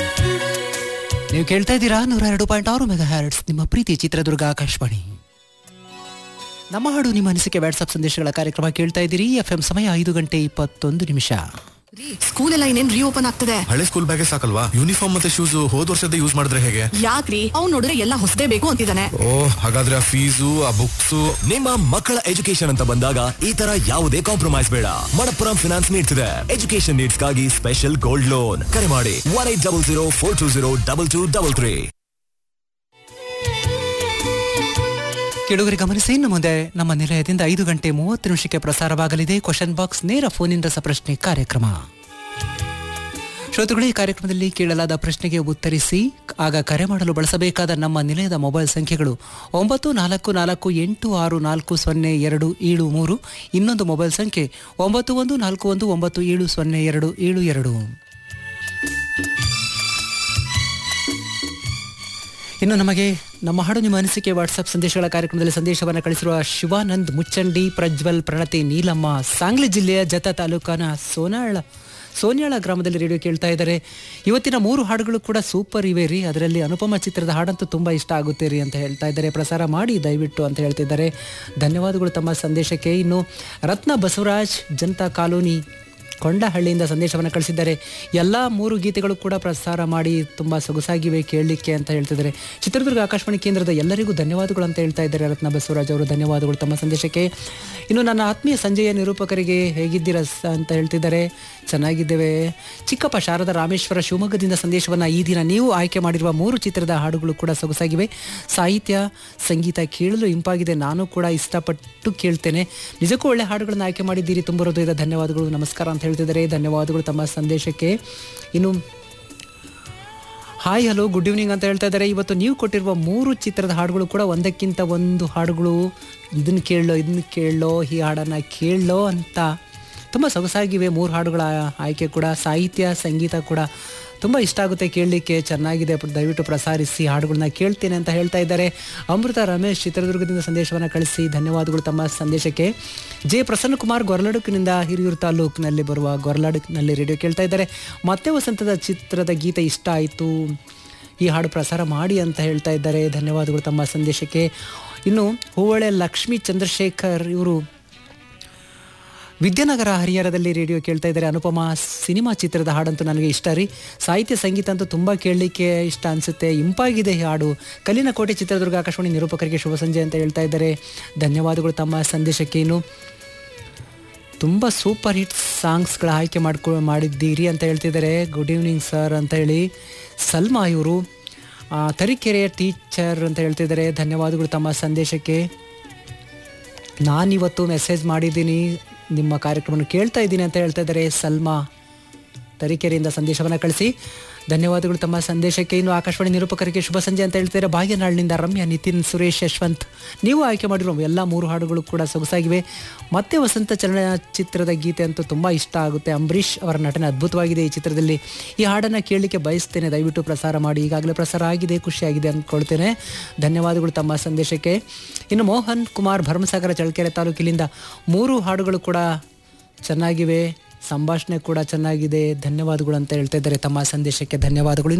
ನೀವು ಕೇಳ್ತಾ ಇದ್ದೀರಾ ನೂರ ಎರಡು ಪಾಯಿಂಟ್ ಆರು ಮೆಗಾ ಹ್ಯಾರ್ಟ್ಸ್ ನಿಮ್ಮ ಪ್ರೀತಿ ಚಿತ್ರದುರ್ಗ ಆಕಾಶವಾಣಿ ನಮ್ಮ ಹಾಡು ನಿಮ್ಮ ಅನಿಸಿಕೆ ವಾಟ್ಸ್ಆಪ್ ಸಂದೇಶಗಳ ಕಾರ್ಯಕ್ರಮ ಕೇಳ್ತಾ ಇದ್ದೀರಿ ಎಫ್ ಎಂ ಸಮಯ ಐದು ಗಂಟೆ ಇಪ್ಪತ್ತೊಂದು ನಿಮಿಷ ರೀ ಸ್ಕೂಲ್ ಎಲ್ಲ ಇನ್ನೇನ್ ರೀಓಪನ್ ಆಗ್ತದೆ ಹಳೆ ಸ್ಕೂಲ್ ಬ್ಯಾಗೇ ಸಾಕಲ್ವಾ ಯೂನಿಫಾರ್ಮ್ ಮತ್ತೆ ಶೂಸ್ ಹೋದ್ ವರ್ಷದ ಯೂಸ್ ಮಾಡಿದ್ರೆ ಹೇಗೆ ಯಾಕ್ರಿ ಅವ್ನ್ ನೋಡಿದ್ರೆ ಎಲ್ಲ ಹೊಸದೇ ಬೇಕು ಅಂತಿದ್ದಾನೆ ಓ ಹಾಗಾದ್ರೆ ಆ ಫೀಸು ಆ ಬುಕ್ಸ್ ನಿಮ್ಮ ಮಕ್ಕಳ ಎಜುಕೇಶನ್ ಅಂತ ಬಂದಾಗ ಈ ತರ ಯಾವುದೇ ಕಾಂಪ್ರಮೈಸ್ ಬೇಡ ಮಣಪ್ಪುರಂ ಫಿನಾನ್ಸ್ ನೀಡ್ಸ್ ಇದೆ ಎಜುಕೇಶನ್ ನೀಡ್ಸ್ ಗಾಗಿ ಸ್ಪೆಷಲ್ ಗೋಲ್ಡ್ ಲೋನ್ ಕರೆ ಮಾಡಿ one eight double zero four two zero double two double three ಕೆಡುಗರೆ ಗಮನಿಸಿ ಇನ್ನು ಮುಂದೆ ನಮ್ಮ ನಿಲಯದಿಂದ ಐದು ಗಂಟೆ ಮೂವತ್ತು ನಿಮಿಷಕ್ಕೆ ಪ್ರಸಾರವಾಗಲಿದೆ ಕ್ವಶನ್ ಬಾಕ್ಸ್ ನೇರ ಫೋನಿಂದ ಪ್ರಶ್ನೆ ಕಾರ್ಯಕ್ರಮ ಶ್ರೋತೃಗಳು ಈ ಕಾರ್ಯಕ್ರಮದಲ್ಲಿ ಕೇಳಲಾದ ಪ್ರಶ್ನೆಗೆ ಉತ್ತರಿಸಿ ಆಗ ಕರೆ ಮಾಡಲು ಬಳಸಬೇಕಾದ ನಮ್ಮ ನಿಲಯದ ಮೊಬೈಲ್ ಸಂಖ್ಯೆಗಳು ಒಂಬತ್ತು ನಾಲ್ಕು ನಾಲ್ಕು ಎಂಟು ಆರು ನಾಲ್ಕು ಸೊನ್ನೆ ಎರಡು ಏಳು ಮೂರು ಇನ್ನೊಂದು ಮೊಬೈಲ್ ಸಂಖ್ಯೆ ಒಂಬತ್ತು ಒಂದು ನಾಲ್ಕು ಒಂದು ಒಂಬತ್ತು ಏಳು ಸೊನ್ನೆ ಎರಡು ಏಳು ಎರಡು ಇನ್ನು ನಮಗೆ ನಮ್ಮ ಹಾಡು ನಿಮ್ಮ ಅನಿಸಿಕೆ ವಾಟ್ಸಪ್ ಸಂದೇಶಗಳ ಕಾರ್ಯಕ್ರಮದಲ್ಲಿ ಸಂದೇಶವನ್ನು ಕಳಿಸಿರುವ ಶಿವಾನಂದ್ ಮುಚ್ಚಂಡಿ ಪ್ರಜ್ವಲ್ ಪ್ರಣತಿ ನೀಲಮ್ಮ ಸಾಂಗ್ಲಿ ಜಿಲ್ಲೆಯ ಜತ ತಾಲೂಕಾನ ಸೋನಾಳ ಸೋನ್ಯಾಳ ಗ್ರಾಮದಲ್ಲಿ ರೇಡಿಯೋ ಕೇಳ್ತಾ ಇದ್ದಾರೆ ಇವತ್ತಿನ ಮೂರು ಹಾಡುಗಳು ಕೂಡ ಸೂಪರ್ ಇವೆ ರೀ ಅದರಲ್ಲಿ ಅನುಪಮ ಚಿತ್ರದ ಹಾಡಂತೂ ತುಂಬ ಇಷ್ಟ ಆಗುತ್ತೆ ರೀ ಅಂತ ಹೇಳ್ತಾ ಇದ್ದಾರೆ ಪ್ರಸಾರ ಮಾಡಿ ದಯವಿಟ್ಟು ಅಂತ ಹೇಳ್ತಿದ್ದಾರೆ ಧನ್ಯವಾದಗಳು ತಮ್ಮ ಸಂದೇಶಕ್ಕೆ ಇನ್ನು ರತ್ನ ಬಸವರಾಜ್ ಜನತಾ ಕಾಲೋನಿ ಕೊಂಡಹಳ್ಳಿಯಿಂದ ಸಂದೇಶವನ್ನು ಕಳಿಸಿದ್ದಾರೆ ಎಲ್ಲ ಮೂರು ಗೀತೆಗಳು ಕೂಡ ಪ್ರಸಾರ ಮಾಡಿ ತುಂಬ ಸೊಗಸಾಗಿವೆ ಕೇಳಲಿಕ್ಕೆ ಅಂತ ಹೇಳ್ತಿದ್ದಾರೆ ಚಿತ್ರದುರ್ಗ ಆಕಾಶವಾಣಿ ಕೇಂದ್ರದ ಎಲ್ಲರಿಗೂ ಧನ್ಯವಾದಗಳು ಅಂತ ಹೇಳ್ತಾ ಇದ್ದಾರೆ ರತ್ನ ಬಸವರಾಜ್ ಅವರು ಧನ್ಯವಾದಗಳು ತಮ್ಮ ಸಂದೇಶಕ್ಕೆ ಇನ್ನು ನನ್ನ ಆತ್ಮೀಯ ಸಂಜೆಯ ನಿರೂಪಕರಿಗೆ ಹೇಗಿದ್ದೀರಾ ಸ ಅಂತ ಹೇಳ್ತಿದ್ದಾರೆ ಚೆನ್ನಾಗಿದ್ದೇವೆ ಚಿಕ್ಕಪ್ಪ ಶಾರದಾ ರಾಮೇಶ್ವರ ಶಿವಮೊಗ್ಗದಿಂದ ಸಂದೇಶವನ್ನು ಈ ದಿನ ನೀವು ಆಯ್ಕೆ ಮಾಡಿರುವ ಮೂರು ಚಿತ್ರದ ಹಾಡುಗಳು ಕೂಡ ಸೊಗಸಾಗಿವೆ ಸಾಹಿತ್ಯ ಸಂಗೀತ ಕೇಳಲು ಇಂಪಾಗಿದೆ ನಾನು ಕೂಡ ಇಷ್ಟಪಟ್ಟು ಕೇಳ್ತೇನೆ ನಿಜಕ್ಕೂ ಒಳ್ಳೆ ಹಾಡುಗಳನ್ನು ಆಯ್ಕೆ ಮಾಡಿದ್ದೀರಿ ತುಂಬ ಹೃದಯದ ಧನ್ಯವಾದಗಳು ನಮಸ್ಕಾರ ಅಂತ ಹೇಳ್ತಿದ್ದಾರೆ ಧನ್ಯವಾದಗಳು ತಮ್ಮ ಸಂದೇಶಕ್ಕೆ ಇನ್ನು ಹಾಯ್ ಹಲೋ ಗುಡ್ ಈವ್ನಿಂಗ್ ಅಂತ ಹೇಳ್ತಾ ಇದ್ದಾರೆ ಇವತ್ತು ನೀವು ಕೊಟ್ಟಿರುವ ಮೂರು ಚಿತ್ರದ ಹಾಡುಗಳು ಕೂಡ ಒಂದಕ್ಕಿಂತ ಒಂದು ಹಾಡುಗಳು ಇದನ್ನು ಕೇಳೋ ಇದನ್ನು ಕೇಳೋ ಈ ಹಾಡನ್ನು ಕೇಳೋ ಅಂತ ತುಂಬ ಸೊಗಸಾಗಿವೆ ಮೂರು ಹಾಡುಗಳ ಆಯ್ಕೆ ಕೂಡ ಸಾಹಿತ್ಯ ಸಂಗೀತ ಕೂಡ ತುಂಬ ಇಷ್ಟ ಆಗುತ್ತೆ ಕೇಳಲಿಕ್ಕೆ ಚೆನ್ನಾಗಿದೆ ಪ್ರ- ದಯವಿಟ್ಟು ಪ್ರಸಾರಿಸಿ ಹಾಡುಗಳನ್ನ ಕೇಳ್ತೇನೆ ಅಂತ ಹೇಳ್ತಾ ಇದ್ದಾರೆ ಅಮೃತ ರಮೇಶ್ ಚಿತ್ರದುರ್ಗದಿಂದ ಸಂದೇಶವನ್ನು ಕಳಿಸಿ ಧನ್ಯವಾದಗಳು ತಮ್ಮ ಸಂದೇಶಕ್ಕೆ ಜೆ ಪ್ರಸನ್ನಕುಮಾರ್ ಗೊರಲಡುಕಿನಿಂದ ಹಿರಿಯೂರು ತಾಲೂಕಿನಲ್ಲಿ ಬರುವ ಗೊರಲಡುಕಿನಲ್ಲಿ ರೇಡಿಯೋ ಕೇಳ್ತಾ ಇದ್ದಾರೆ ಮತ್ತೆ ವಸಂತದ ಚಿತ್ರದ ಗೀತೆ ಇಷ್ಟ ಆಯಿತು ಈ ಹಾಡು ಪ್ರಸಾರ ಮಾಡಿ ಅಂತ ಹೇಳ್ತಾ ಇದ್ದಾರೆ ಧನ್ಯವಾದಗಳು ತಮ್ಮ ಸಂದೇಶಕ್ಕೆ ಇನ್ನು ಹೂವಳೆ ಲಕ್ಷ್ಮೀ ಚಂದ್ರಶೇಖರ್ ಇವರು ವಿದ್ಯಾನಗರ ಹರಿಹರದಲ್ಲಿ ರೇಡಿಯೋ ಕೇಳ್ತಾ ಇದ್ದಾರೆ ಅನುಪಮ ಸಿನಿಮಾ ಚಿತ್ರದ ಹಾಡಂತೂ ನನಗೆ ಇಷ್ಟ ರೀ ಸಾಹಿತ್ಯ ಸಂಗೀತ ಅಂತೂ ತುಂಬ ಕೇಳಲಿಕ್ಕೆ ಇಷ್ಟ ಅನಿಸುತ್ತೆ ಇಂಪಾಗಿದೆ ಈ ಹಾಡು ಕಲ್ಲಿನ ಕೋಟೆ ಚಿತ್ರದುರ್ಗ ಆಕಾಶವಾಣಿ ನಿರೂಪಕರಿಗೆ ಶುಭ ಸಂಜೆ ಅಂತ ಹೇಳ್ತಾ ಇದ್ದಾರೆ ಧನ್ಯವಾದಗಳು ತಮ್ಮ ಸಂದೇಶಕ್ಕೆ ಇನ್ನು ತುಂಬ ಸೂಪರ್ ಹಿಟ್ ಸಾಂಗ್ಸ್ಗಳ ಆಯ್ಕೆ ಮಾಡ್ಕೊ ಮಾಡಿದ್ದೀರಿ ಅಂತ ಹೇಳ್ತಿದ್ದಾರೆ ಗುಡ್ ಈವ್ನಿಂಗ್ ಸರ್ ಅಂತ ಹೇಳಿ ಸಲ್ಮಾ ಇವರು ಆ, ತರೀಕೆರೆಯ ಟೀಚರ್ ಅಂತ ಹೇಳ್ತಿದ್ದಾರೆ ಧನ್ಯವಾದಗಳು ತಮ್ಮ ಸಂದೇಶಕ್ಕೆ ನಾನಿವತ್ತು ಮೆಸೇಜ್ ಮಾಡಿದ್ದೀನಿ ನಿಮ್ಮ ಕಾರ್ಯಕ್ರಮವನ್ನು ಕೇಳ್ತಾ ಇದ್ದೀನಿ ಅಂತ ಹೇಳ್ತಾ ಇದ್ದಾರೆ ಸಲ್ಮಾ ತರೀಕೆರೆಯಿಂದ ಸಂದೇಶವನ್ನು ಕಳಿಸಿ ಧನ್ಯವಾದಗಳು ತಮ್ಮ ಸಂದೇಶಕ್ಕೆ ಇನ್ನು ಆಕಾಶವಾಣಿ ನಿರೂಪಕರಿಗೆ ಶುಭ ಸಂಜೆ ಅಂತ ಹೇಳ್ತಾರೆ ಭಾಗ್ಯನಾಳಿನಿಂದ ರಮ್ಯ ನಿತಿನ್ ಸುರೇಶ್ ಯಶವಂತ್ ನೀವು ಆಯ್ಕೆ ಮಾಡಿರೋ ಎಲ್ಲ ಮೂರು ಹಾಡುಗಳು ಕೂಡ ಸೊಗಸಾಗಿವೆ ಮತ್ತೆ ವಸಂತ ಚಲನಚಿತ್ರದ ಗೀತೆ ಅಂತೂ ತುಂಬ ಇಷ್ಟ ಆಗುತ್ತೆ ಅಂಬರೀಷ್ ಅವರ ನಟನೆ ಅದ್ಭುತವಾಗಿದೆ ಈ ಚಿತ್ರದಲ್ಲಿ ಈ ಹಾಡನ್ನು ಕೇಳಲಿಕ್ಕೆ ಬಯಸ್ತೇನೆ ದಯವಿಟ್ಟು ಪ್ರಸಾರ ಮಾಡಿ ಈಗಾಗಲೇ ಪ್ರಸಾರ ಆಗಿದೆ ಖುಷಿಯಾಗಿದೆ ಅಂದ್ಕೊಳ್ತೇನೆ ಧನ್ಯವಾದಗಳು ತಮ್ಮ ಸಂದೇಶಕ್ಕೆ ಇನ್ನು ಮೋಹನ್ ಕುಮಾರ್ ಭರಮಸಾಗರ ಚಳ್ಳಕೆರೆ ತಾಲೂಕಿನಿಂದ ಮೂರು ಹಾಡುಗಳು ಕೂಡ ಚೆನ್ನಾಗಿವೆ ಸಂಭಾಷಣೆ ಕೂಡ ಚೆನ್ನಾಗಿದೆ ಧನ್ಯವಾದಗಳು ಅಂತ ಹೇಳ್ತಾ ಇದ್ದಾರೆ ತಮ್ಮ ಸಂದೇಶಕ್ಕೆ ಧನ್ಯವಾದಗಳು